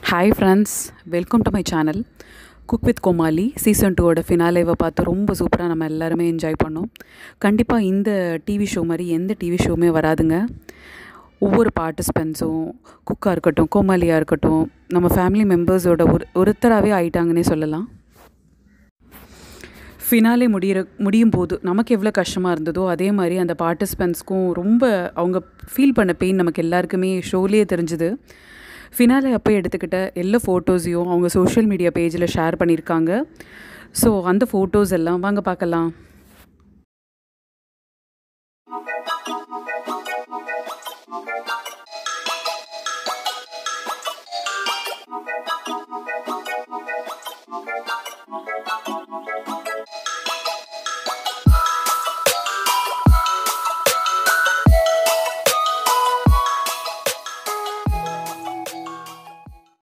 hi friends welcome to my channel cook with Comali season டூவோட ஃபினாலேவை பார்த்து ரொம்ப சூப்பராக நம்ம எல்லாருமே என்ஜாய் பண்ணோம் கண்டிப்பாக இந்த டிவி ஷோ மாதிரி எந்த டிவி ஷோவுமே வராதுங்க ஒவ்வொரு பார்ட்டிசிபெண்ட்ஸும் குக்காக இருக்கட்டும் கோமாளியாக இருக்கட்டும் நம்ம ஃபேமிலி மெம்பர்ஸோட ஒரு ஒருத்தராகவே ஆயிட்டாங்கன்னே சொல்லலாம் ஃபினாலே முடிகிற முடியும் போது நமக்கு எவ்வளோ கஷ்டமாக இருந்ததோ அதே மாதிரி அந்த பார்ட்டிசிபெண்ட்ஸ்க்கும் ரொம்ப அவங்க ஃபீல் பண்ண பெயின் நமக்கு எல்லாருக்குமே ஷோலேயே தெரிஞ்சுது ஃபினாலே அப்போ எடுத்துக்கிட்ட எல்லா ஃபோட்டோஸையும் அவங்க சோஷியல் மீடியா பேஜில் ஷேர் பண்ணியிருக்காங்க ஸோ அந்த ஃபோட்டோஸ் எல்லாம் வாங்க பார்க்கலாம்